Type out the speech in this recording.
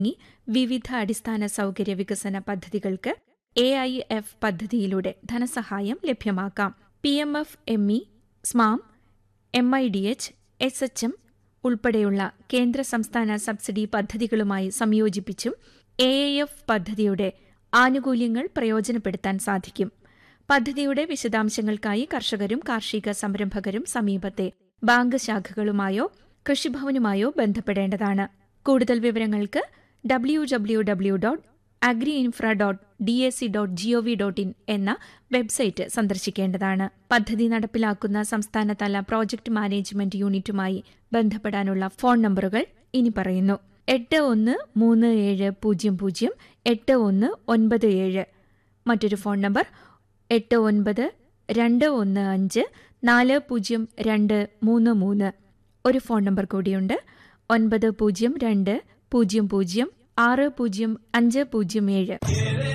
തുടങ്ങി വിവിധ അടിസ്ഥാന സൗകര്യ വികസന പദ്ധതികൾക്ക് എ ഐ എഫ് പദ്ധതിയിലൂടെ ധനസഹായം ലഭ്യമാക്കാം P M F M E SMAM M I D H S H M ഉൾപ്പെടെയുള്ള കേന്ദ്ര സംസ്ഥാന സബ്സിഡി പദ്ധതികളുമായി സംയോജിപ്പിച്ചും എ ഐ എഫ് പദ്ധതിയുടെ ആനുകൂല്യങ്ങൾ പ്രയോജനപ്പെടുത്താൻ സാധിക്കും പദ്ധതിയുടെ വിശദാംശങ്ങൾക്കായി കർഷകരും കാർഷിക സംരംഭകരും സമീപത്തെ ബാങ്ക് ശാഖകളുമായോ കൃഷിഭവനുമായോ ബന്ധപ്പെടേണ്ടതാണ് കൂടുതൽ വിവരങ്ങൾക്ക് W W W dot agri infra dot D S C dot gov dot in എന്ന വെബ്സൈറ്റ് സന്ദർശിക്കേണ്ടതാണ് പദ്ധതി നടപ്പിലാക്കുന്ന സംസ്ഥാനതല പ്രോജക്ട് മാനേജ്മെന്റ് യൂണിറ്റുമായി ബന്ധപ്പെടാനുള്ള ഫോൺ നമ്പറുകൾ ഇനി പറയുന്നു എട്ട് ഒന്ന് മൂന്ന് ഏഴ് പൂജ്യം പൂജ്യം എട്ട് ഒന്ന് ഒൻപത് ഏഴ് മറ്റൊരു ഫോൺ നമ്പർ എട്ട് ഒൻപത് രണ്ട് ഒന്ന് അഞ്ച് നാല് പൂജ്യം രണ്ട് മൂന്ന് മൂന്ന് ഒരു ഫോൺ നമ്പർ കൂടിയുണ്ട് ഒൻപത് പൂജ്യം രണ്ട് പൂജ്യം പൂജ്യം ആറ് പൂജ്യം അഞ്ച് പൂജ്യം ഏഴ്